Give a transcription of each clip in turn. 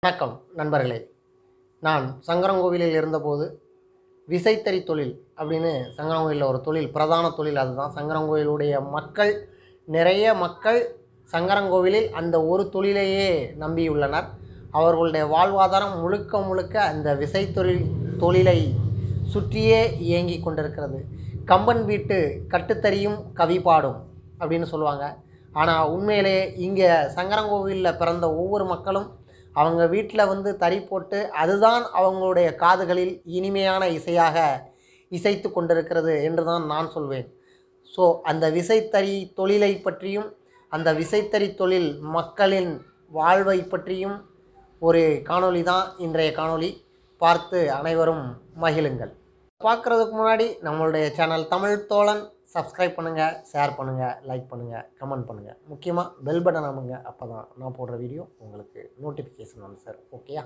வணக்கம் நண்பர்களே நான் சங்கரங்கோவிலில் இருந்தபோது விசைத்தறி தொழில் அப்படின்னு சங்கரங்கோவிலில் ஒரு தொழில் பிரதான தொழில் அதுதான் சங்கரங்கோவிலுடைய மக்கள் நிறைய மக்கள் சங்கரங்கோவிலில் அந்த ஒரு தொழிலையே நம்பியுள்ளனர் அவர்களுடைய வாழ்வாதாரம் முழுக்க முழுக்க அந்த விசைத்தொழில் தொழிலை சுற்றியே இயங்கிக் கொண்டிருக்கிறது கம்பன் வீட்டு கட்டுத்தறியும் கவி பாடும் அப்படின்னு சொல்லுவாங்க ஆனால் உண்மையிலே இங்கே சங்கரங்கோவிலில் பிறந்த ஒவ்வொரு மக்களும் அவங்க வீட்டில் வந்து தறி போட்டு அதுதான் அவங்களுடைய காதுகளில் இனிமையான இசையாக இசைத்து கொண்டிருக்கிறது என்று தான் நான் சொல்வேன் ஸோ அந்த விசைத்தறி தொழிலை பற்றியும் அந்த விசைத்தறி தொழில் மக்களின் வாழ்வை பற்றியும் ஒரு காணொளி தான் இன்றைய காணொளி பார்த்து அனைவரும் மகிழுங்கள் பார்க்குறதுக்கு முன்னாடி நம்மளுடைய சேனல் தமிழ் தோழன் சப்ஸ்கிரைப் பண்ணுங்கள் ஷேர் பண்ணுங்கள் லைக் பண்ணுங்கள் கமெண்ட் பண்ணுங்கள் முக்கியமாக பெல் பட்டன் அமுங்க அப்போ தான் நான் போடுற வீடியோ உங்களுக்கு நோட்டிஃபிகேஷன் வந்து சார் ஓகேயா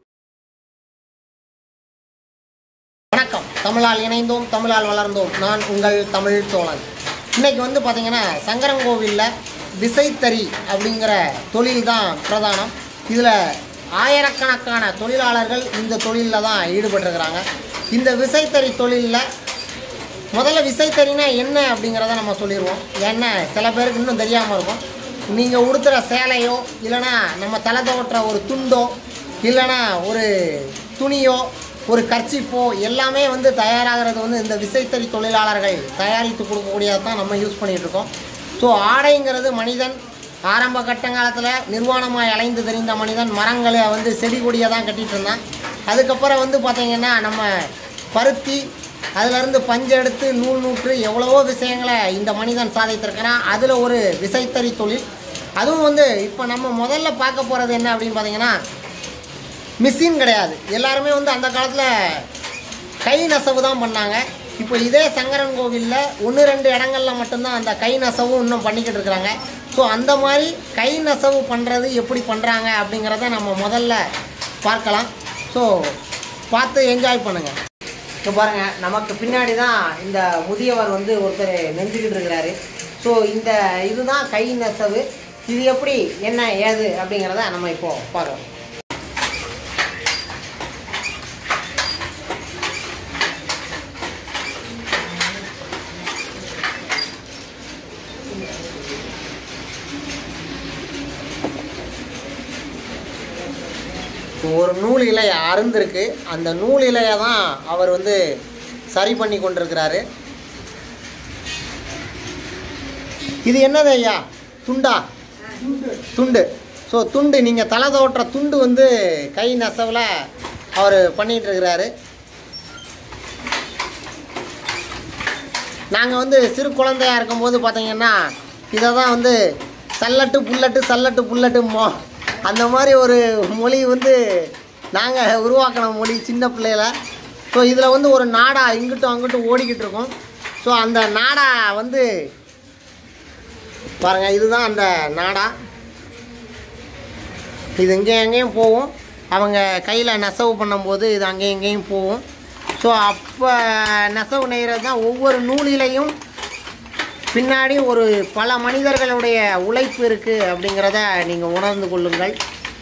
வணக்கம் தமிழால் இணைந்தோம் தமிழால் வளர்ந்தோம் நான் உங்கள் தமிழ் தோழன் இன்னைக்கு வந்து பார்த்தீங்கன்னா சங்கரங்கோவிலில் விசைத்தறி அப்படிங்கிற தொழில் தான் பிரதானம் இதில் ஆயிரக்கணக்கான தொழிலாளர்கள் இந்த தொழிலில் தான் ஈடுபட்டிருக்கிறாங்க இந்த விசைத்தறி தொழிலில் முதல்ல விசைத்தறினா என்ன அப்படிங்கிறத நம்ம சொல்லிடுவோம் ஏன்னா சில பேருக்கு இன்னும் தெரியாமல் இருக்கும் நீங்கள் உடுத்துகிற சேலையோ இல்லைனா நம்ம தலை தோட்டுற ஒரு துண்டோ இல்லைனா ஒரு துணியோ ஒரு கர்ச்சிப்போ எல்லாமே வந்து தயாராகிறது வந்து இந்த விசைத்தறி தொழிலாளர்கள் தயாரித்து கொடுக்கக்கூடியதை தான் நம்ம யூஸ் பண்ணிகிட்டு இருக்கோம் ஸோ ஆடைங்கிறது மனிதன் ஆரம்ப கட்டங்காலத்தில் நிர்வாணமாய் அலைந்து தெரிந்த மனிதன் மரங்களை வந்து செடி கொடியை தான் கட்டிகிட்டு இருந்தான் அதுக்கப்புறம் வந்து பார்த்திங்கன்னா நம்ம பருத்தி அதிலிருந்து பஞ்சு எடுத்து நூல் நூற்று எவ்வளவோ விஷயங்களை இந்த மனிதன் சாதித்திருக்கிறான் அதில் ஒரு விசைத்தறி தொழில் அதுவும் வந்து இப்போ நம்ம முதல்ல பார்க்க போகிறது என்ன அப்படின்னு பார்த்தீங்கன்னா மிஷின் கிடையாது எல்லாருமே வந்து அந்த காலத்தில் கை நெசவு தான் பண்ணாங்க இப்போ இதே சங்கரன் கோவிலில் ஒன்று ரெண்டு இடங்கள்ல மட்டும்தான் அந்த கை நெசவும் இன்னும் பண்ணிக்கிட்டு இருக்கிறாங்க ஸோ அந்த மாதிரி கை நெசவு பண்ணுறது எப்படி பண்ணுறாங்க அப்படிங்கிறத நம்ம முதல்ல பார்க்கலாம் ஸோ பார்த்து என்ஜாய் பண்ணுங்கள் இப்போ பாருங்கள் நமக்கு பின்னாடி தான் இந்த முதியவர் வந்து ஒருத்தர் நெஞ்சுக்கிட்டு இருக்கிறாரு ஸோ இந்த இதுதான் கை நெசவு இது எப்படி என்ன ஏது அப்படிங்கிறத நம்ம இப்போது பார்க்கலாம் ஒரு நூல் இலை அருந்திருக்கு அந்த நூல் இலையை தான் அவர் வந்து சரி பண்ணி கொண்டிருக்கிறாரு இது என்னது ஐயா துண்டா துண்டு ஸோ துண்டு நீங்கள் தலை தோட்டுற துண்டு வந்து கை நெசவில் அவர் பண்ணிகிட்டு இருக்கிறாரு நாங்கள் வந்து சிறு குழந்தையாக இருக்கும்போது பார்த்தீங்கன்னா இதை தான் வந்து சல்லட்டு புல்லட்டு சல்லட்டு புல்லட்டுமோ அந்த மாதிரி ஒரு மொழி வந்து நாங்கள் உருவாக்கின மொழி சின்ன பிள்ளையில ஸோ இதில் வந்து ஒரு நாடா இங்கிட்டும் அங்கிட்டும் ஓடிக்கிட்டு இருக்கோம் ஸோ அந்த நாடா வந்து பாருங்கள் இதுதான் அந்த நாடா இது இங்கே எங்கேயும் போகும் அவங்க கையில் நெசவு பண்ணும்போது இது அங்கேயும் இங்கேயும் போகும் ஸோ அப்போ நெசவு நெய்கிறது தான் ஒவ்வொரு நூலிலையும் பின்னாடி ஒரு பல மனிதர்களுடைய உழைப்பு இருக்குது அப்படிங்கிறத நீங்கள் உணர்ந்து கொள்ளுங்கள்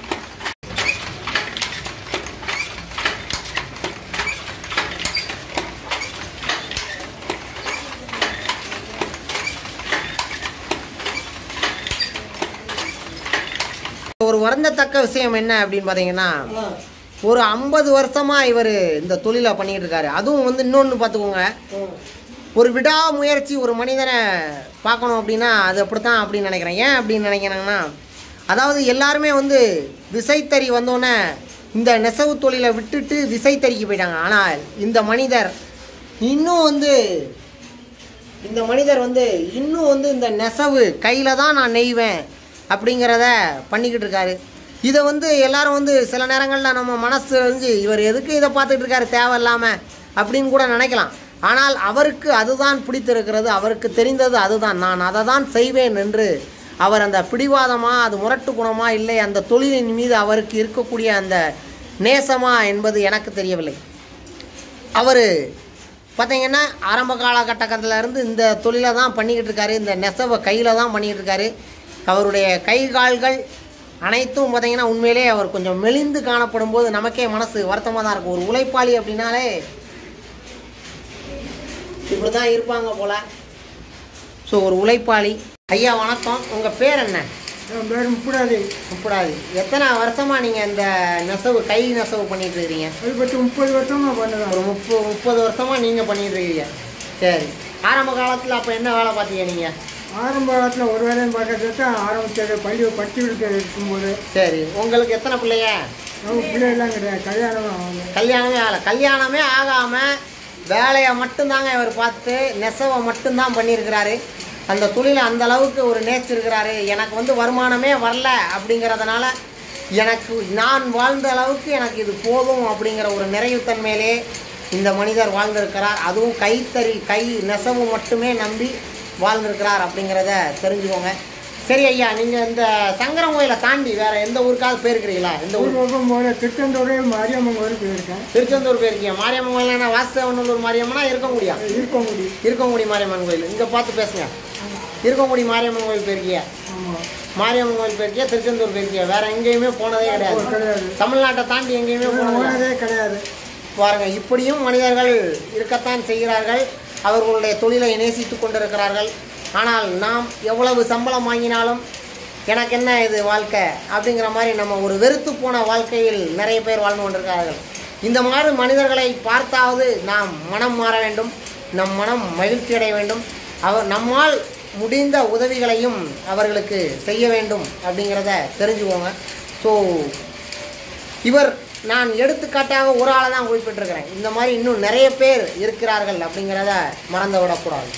ஒரு வருந்தத்தக்க விஷயம் என்ன அப்படின்னு பார்த்தீங்கன்னா ஒரு ஐம்பது வருஷமாக இவர் இந்த தொழிலை பண்ணிக்கிட்டு இருக்காரு அதுவும் வந்து இன்னொன்று பார்த்துக்கோங்க ஒரு விடாமுயற்சி ஒரு மனிதனை பார்க்கணும் அப்படின்னா அது அப்படித்தான் அப்படின்னு நினைக்கிறேன் ஏன் அப்படின்னு நினைக்கிறேங்கன்னா அதாவது எல்லாருமே வந்து விசைத்தறி வந்தோடனே இந்த நெசவு தொழிலை விட்டுட்டு விசைத்தறிக்கு போயிட்டாங்க ஆனால் இந்த மனிதர் இன்னும் வந்து இந்த மனிதர் வந்து இன்னும் வந்து இந்த நெசவு கையில் தான் நான் நெய்வேன் அப்படிங்கிறத பண்ணிக்கிட்டு இருக்காரு இதை வந்து எல்லாரும் வந்து சில நேரங்களில் நம்ம மனசு அறிஞ்சு இவர் எதுக்கு இதை பார்த்துட்டு இருக்காரு தேவையில்லாமல் அப்படின்னு கூட நினைக்கலாம் ஆனால் அவருக்கு அதுதான் பிடித்திருக்கிறது அவருக்கு தெரிந்தது அதுதான் நான் அதை தான் செய்வேன் என்று அவர் அந்த பிடிவாதமா அது முரட்டு குணமா இல்லை அந்த தொழிலின் மீது அவருக்கு இருக்கக்கூடிய அந்த நேசமா என்பது எனக்கு தெரியவில்லை அவர் பார்த்தீங்கன்னா ஆரம்ப காலகட்டத்தில் இருந்து இந்த தொழிலை தான் பண்ணிக்கிட்டு இருக்காரு இந்த நெசவை கையில் தான் பண்ணிக்கிட்டு இருக்காரு அவருடைய கை கால்கள் அனைத்தும் பார்த்தீங்கன்னா உண்மையிலே அவர் கொஞ்சம் மெலிந்து காணப்படும் போது நமக்கே மனசு வருத்தமாக தான் இருக்கும் ஒரு உழைப்பாளி அப்படின்னாலே இப்படி தான் இருப்பாங்க போல ஸோ ஒரு உழைப்பாளி ஐயா வணக்கம் உங்கள் பேர் என்ன என் பேர் முப்படாது முப்படாது எத்தனை வருஷமாக நீங்கள் இந்த நெசவு கை நெசவு பண்ணிட்டு இருக்கிறீங்க அது பற்றி முப்பது வருஷமாக பண்ணுறேன் ஒரு முப்பது முப்பது வருஷமாக நீங்கள் பண்ணிட்டு இருக்கீங்க சரி ஆரம்ப காலத்தில் அப்போ என்ன வேலை பார்த்தீங்க நீங்கள் ஆரம்ப காலத்தில் ஒரு வேலையும் பார்க்கறது தான் ஆரம்பித்தது பள்ளி படிச்சுக்கிட்டு இருக்கும்போது சரி உங்களுக்கு எத்தனை பிள்ளைங்க நம்ம பிள்ளைகள்லாம் கிடையாது கல்யாணம் ஆகல கல்யாணமே ஆகலை கல்யாணமே ஆகாமல் வேலையை மட்டும்தாங்க இவர் பார்த்து நெசவை மட்டும்தான் பண்ணியிருக்கிறாரு அந்த தொழிலை அந்த அளவுக்கு ஒரு நேச்சிருக்கிறாரு எனக்கு வந்து வருமானமே வரல அப்படிங்கிறதுனால எனக்கு நான் வாழ்ந்த அளவுக்கு எனக்கு இது போதும் அப்படிங்கிற ஒரு நிறைவுத்தன்மையிலே இந்த மனிதர் வாழ்ந்திருக்கிறார் அதுவும் கைத்தறி கை நெசவு மட்டுமே நம்பி வாழ்ந்திருக்கிறார் அப்படிங்கிறத தெரிஞ்சுக்கோங்க சரி ஐயா நீங்கள் இந்த சங்கரன் கோயிலை தாண்டி வேற எந்த ஊருக்காவது போயிருக்கிறீங்களா எந்த ஊர் ஊர் பக்கம் போகிற திருச்செந்தூரே மாரியம்மன் கோயில் போயிருக்கேன் திருச்செந்தூர் போயிருக்கீங்க மாரியம்மன் கோயில்னா வாசுதேவநல்லூர் மாரியம்மனா இருக்கங்குடியா இருக்கங்குடி இருக்கங்குடி மாரியம்மன் கோயில் இங்கே பார்த்து பேசுங்க இருக்கங்குடி மாரியம்மன் கோயில் போயிருக்கிய ஆமாம் மாரியம்மன் கோயில் போயிருக்கிய திருச்செந்தூர் போயிருக்கிய வேற எங்கேயுமே போனதே கிடையாது கிடையாது தமிழ்நாட்டை தாண்டி எங்கேயுமே போனது இல்ல. போனதே கிடையாது பாருங்க இப்படியும் மனிதர்கள் இருக்கத்தான் செய்கிறார்கள் அவர்களுடைய தொழிலை நேசித்து கொண்டிருக்கிறார்கள் ஆனால் நாம் எவ்வளவு சம்பளம் வாங்கினாலும் எனக்கு என்ன இது வாழ்க்கை அப்படிங்கிற மாதிரி நம்ம ஒரு வெறுத்து போன வாழ்க்கையில் நிறைய பேர் வாழ்ந்து கொண்டிருக்கிறார்கள் இந்த மாதிரி மனிதர்களை பார்த்தாவது நாம் மனம் மாற வேண்டும் நம் மனம் மகிழ்ச்சி அடைய வேண்டும் அவர் நம்மால் முடிந்த உதவிகளையும் அவர்களுக்கு செய்ய வேண்டும் அப்படிங்கிறத தெரிஞ்சுக்கோங்க ஸோ இவர் நான் எடுத்துக்காட்டாக ஒரு ஆளை தான் குறிப்பிட்டிருக்கிறேன் இந்த மாதிரி இன்னும் நிறைய பேர் இருக்கிறார்கள் அப்படிங்கிறத மறந்து விடக்கூடாது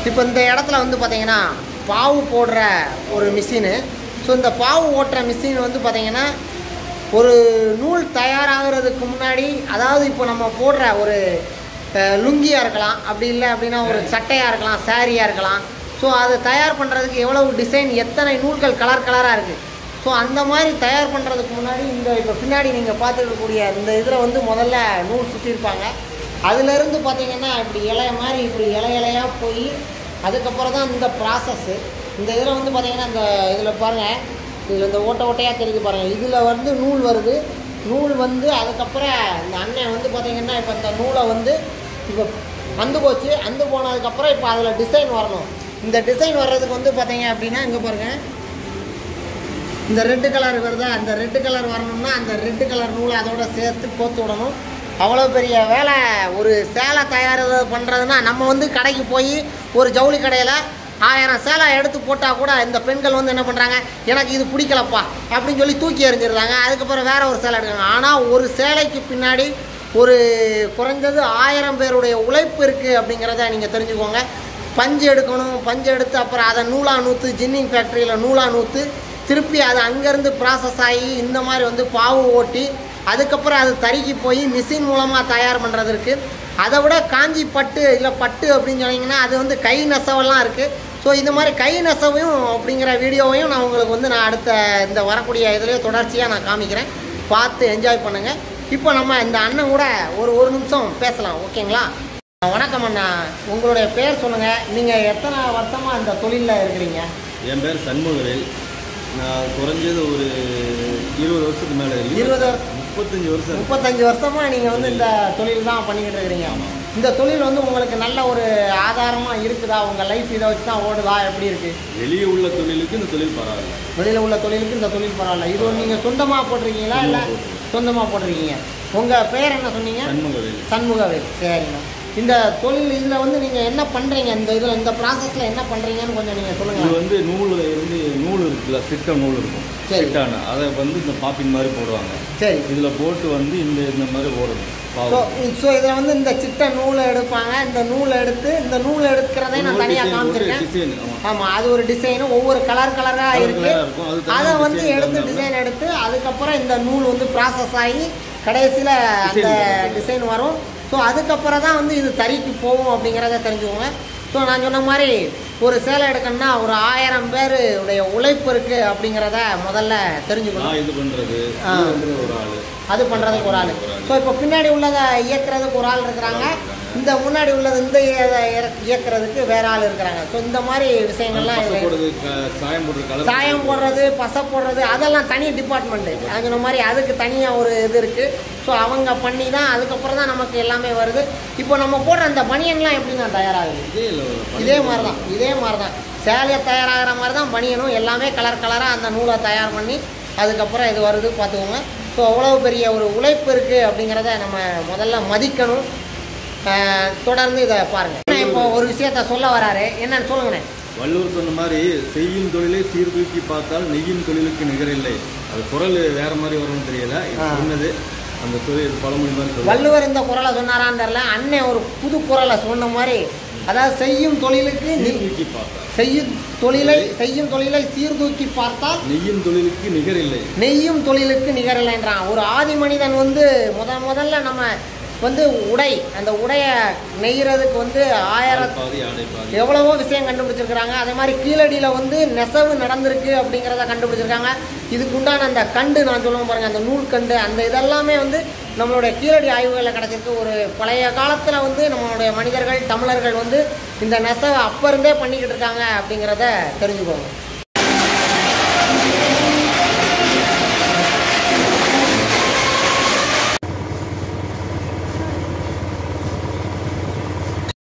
இப்போ இந்த இடத்துல வந்து பார்த்தீங்கன்னா பாவு போடுற ஒரு மிஷினு ஸோ இந்த பாவு ஓட்டுற மிஷின் வந்து பார்த்தீங்கன்னா ஒரு நூல் தயாராகிறதுக்கு முன்னாடி அதாவது இப்போ நம்ம போடுற ஒரு அஹ், லுங்கியாக இருக்கலாம் அப்படி இல்லை அப்படின்னா ஒரு சட்டையாக இருக்கலாம் சாரியாக இருக்கலாம் ஸோ அதை தயார் பண்ணுறதுக்கு எவ்வளவு டிசைன் எத்தனை நூல்கள் கலர் கலராக இருக்குது ஸோ அந்த மாதிரி தயார் பண்ணுறதுக்கு முன்னாடி இந்த இப்போ பின்னாடி நீங்கள் பார்த்துருக்கக்கூடிய இந்த இதில் வந்து முதல்ல நூல் சுற்றிருப்பாங்க அதுலேருந்து பார்த்தீங்கன்னா இப்படி இலைய மாதிரி இப்படி இலை இலையாக போய் அதுக்கப்புறம் தான் இந்த ப்ராசஸ்ஸு இந்த இதில் வந்து பார்த்தீங்கன்னா இந்த இதில் பாருங்கள் இதில் இந்த ஓட்டை ஓட்டையாக தெரியுது பாருங்கள் இதில் வந்து நூல் வருது நூல் வந்து அதுக்கப்புறம் இந்த அண்ணன் வந்து பார்த்தீங்கன்னா இப்போ இந்த நூலை வந்து இப்போ அந்து போச்சு அந்து போனதுக்கப்புறம் இப்போ அதில் டிசைன் வரணும் இந்த டிசைன் வர்றதுக்கு வந்து பார்த்தீங்க அப்படின்னா இங்கே பாருங்கள் இந்த ரெட்டு கலர் வருதா அந்த ரெட்டு கலர் வரணும்னா அந்த ரெட்டு கலர் நூலை அதோட சேர்த்து கோத்து விடணும் அவ்வளோ பெரிய வேலை ஒரு சேலை தயார் பண்ணுறதுனா நம்ம வந்து கடைக்கு போய் ஒரு ஜவுளி கடையில் ஆயிரம் சேலை எடுத்து போட்டால் கூட இந்த பெண்கள் வந்து என்ன பண்ணுறாங்க எனக்கு இது பிடிக்கலப்பா அப்படின்னு சொல்லி தூக்கி எறிஞ்சிடுறாங்க அதுக்கப்புறம் வேற ஒரு சேலை எடுக்காங்க ஆனால் ஒரு சேலைக்கு பின்னாடி ஒரு குறைஞ்சது ஆயிரம் பேருடைய உழைப்பு இருக்குது அப்படிங்கிறத நீங்கள் தெரிஞ்சுக்கோங்க பஞ்சு எடுக்கணும் பஞ்சு எடுத்து அப்புறம் அதை நூலா நூற்று ஜின்னிங் ஃபேக்ட்ரியில் நூலா நூற்று திருப்பி அது அங்கேருந்து ப்ராசஸ் ஆகி இந்த மாதிரி வந்து பாவு ஓட்டி அதுக்கப்புறம் அது தறிக்கு போய் மிஷின் மூலமாக தயார் பண்ணுறது இருக்குது அதை விட காஞ்சி பட்டு இல்லை பட்டு அப்படின்னு சொன்னீங்கன்னா அது வந்து கை நெசவெல்லாம் இருக்குது ஸோ இந்த மாதிரி கை நெசவையும் அப்படிங்கிற வீடியோவையும் நான் உங்களுக்கு வந்து நான் அடுத்த இந்த வரக்கூடிய இதுலேயே தொடர்ச்சியாக நான் காமிக்கிறேன் பார்த்து என்ஜாய் பண்ணுங்கள் இப்போ நம்ம இந்த அண்ணன் கூட ஒரு ஒரு நிமிஷம் பேசலாம் ஓகேங்களா வணக்கம் அண்ணா உங்களுடைய பேர் சொல்லுங்கள் நீங்கள் எத்தனை வருஷமாக இந்த தொழிலில் இருக்கிறீங்க என் பேர் சண்முகவேல் நான் குறைஞ்சது ஒரு இருபது வருஷத்துக்கு மேலே இருபது வருஷம் முப்பத்தஞ்சு வருஷம் முப்பத்தஞ்சு வருஷமா நீங்க வந்து இந்த தொழில் தான் பண்ணிக்கிட்டு இருக்கிறீங்க இந்த தொழில் வந்து உங்களுக்கு நல்ல ஒரு ஆதாரமா இருக்குதா உங்க லைஃப் இதை வச்சு தான் ஓடுதா எப்படி இருக்கு வெளியே உள்ள தொழிலுக்கு இந்த தொழில் பரவாயில்ல வெளியில உள்ள தொழிலுக்கு இந்த தொழில் பரவாயில்ல இது ஒரு நீங்க சொந்தமா போட்டிருக்கீங்களா இல்ல சொந்தமா போட்டிருக்கீங்க உங்க பேர் என்ன சொன்னீங்க சண்முகவேல் சண்முகவேல் சரிங்க இந்த தொழில் இதுல வந்து நீங்க என்ன பண்றீங்க இந்த இதுல இந்த ப்ராசஸ்ல என்ன பண்றீங்கன்னு கொஞ்சம் நீங்க இது சொல்லுங்க வந்து நூல் இருந்து நூல் இருக்குல்ல சிட்டம் நூல் இருக்கும் சரி. சிட்டான அதை வந்து இந்த பாப்பின் மாதிரி போடுவாங்க சரி இதில் போட்டு வந்து இந்த இந்த மாதிரி போடணும் ஸோ பாவு ஸோ இதில் வந்து இந்த சிட்ட நூலை எடுப்பாங்க இந்த நூலை எடுத்து இந்த நூலை எடுக்கிறதே நான் தனியாக காமிச்சிருக்கேன் டிசைன் ஆமாம் ஆமாம் அது ஒரு டிசைனு ஒவ்வொரு கலர் கலராக Colour இருக்கு colour ஆ இருக்கும். அது தனியா அதை வந்து design எடுத்து தந்தாங்க. டிசைன் எடுத்து அதுக்கப்புறம் இந்த நூல் வந்து ப்ராசஸ் ஆகி கடைசியில் அந்த Design டிசைன் வரும் ஸோ அதுக்கப்புறம் தான் வந்து இது தறிக்கு போகும் அப்படிங்கிறத தெரிஞ்சுக்கோங்க ஸோ நான் சொன்ன மாதிரி ஒரு சேலை எடுக்கணும்னா ஒரு ஆயிரம் பேர் உடைய உழைப்பு இருக்குது அப்படிங்கிறத முதல்ல தெரிஞ்சுக்கணும் நான் இது பண்ணுறது ஆ. இது பண்ணுறது ஒரு ஆள் அது பண்ணுறதுக்கு ஒரு ஆள் ஸோ இப்போ பின்னாடி உள்ளதை இயக்குறதுக்கு ஒரு ஆள் இருக்கிறாங்க இந்த முன்னாடி உள்ளது இந்த இத இற- இயக்குறதுக்கு வேற ஆள் இருக்கிறாங்க ஸோ இந்த மாதிரி விஷயங்கள்லாம் இதுல இருக்கு. போடுறது க- சாயம் போடுறது கலர் சாயம் போடுறது பசை போடுறது அதெல்லாம் தனி டிபார்ட்மெண்ட்டு அது சொன்ன மாதிரி அதுக்கு தனியாக ஒரு இது இருக்குது ஸோ அவங்க பண்ணி தான் அதுக்கப்புறம் தான் நமக்கு எல்லாமே வருது இப்போ நம்ம போடுற அந்த பனியன்லாம் எப்படி தான் தயாராகுது இதே இல்லை இதே மாதிரி தான் இதே மாதிரி தான் சேலையை தயாராகிற மாதிரி தான் பனியனும் எல்லாமே கலர் கலராக அந்த நூலை தயார் பண்ணி அதுக்கப்புறம் இது வருது பார்த்துக்கோங்க ஸோ அவ்வளோ பெரிய ஒரு உழைப்பு இருக்குது அப்படிங்கிறத நம்ம முதல்ல மதிக்கணும் ஆஹ் தொடர்ந்து இதை பாருங்கள் இப்போ ஒரு விஷயத்த சொல்ல வராரு என்னன்னு சொல்லுங்கண்ணே வள்ளுவர் சொன்ன மாதிரி செய்யும் தொழிலை சீர்தூக்கி பார்த்தால் நெய்யும் தொழிலுக்கு நிகரில்லை அது குரல் வேற மாதிரி வரும்னு தெரியல இது ஆ. சொன்னது அந்த தொழில் இது பழமொழி மாதிரி சொல்லுவாங்க வள்ளுவர் இந்த குரலை சொன்னாரான்னு தெரில அண்ணன் ஒரு புது குரலை சொன்ன மாதிரி அதாவது செய்யும் தொழிலுக்கு நி- சீர்தூக்கி பார்த்தால் செய்யும் தொழிலை செய்யும் தொழிலை சீர்தூக்கி பார்த்தால் நெய்யும் தொழிலுக்கு நிகரில்லை நெய்யும் தொழிலுக்கு நிகரில்லைன்றான் ஒரு ஆதி மனிதன் வந்து முத முதல்ல நம்ம வந்து உடை அந்த உடைய நெய்யறதுக்கு வந்து ஆயிரத்தி பாதி ஆடை பாதி எவ்வளவோ விஷயம் கண்டுபிடிச்சிருக்கிறாங்க அதே மாதிரி கீழடியில் வந்து நெசவு நடந்திருக்கு அப்படிங்கிறத கண்டுபிடிச்சிருக்காங்க இதுக்கு உண்டான அந்த கண்டு நான் சொல்லுவேன் பாருங்க அந்த நூல் கண்டு அந்த இதெல்லாமே வந்து நம்மளுடைய கீழடி ஆய்வுகளில் கிடச்சிருக்கு ஒரு பழைய காலத்தில் வந்து நம்மளுடைய மனிதர்கள் தமிழர்கள் வந்து இந்த நெசவை அப்போ இருந்தே பண்ணிக்கிட்டு இருக்காங்க அப்படிங்கிறத தெரிஞ்சுக்கோங்க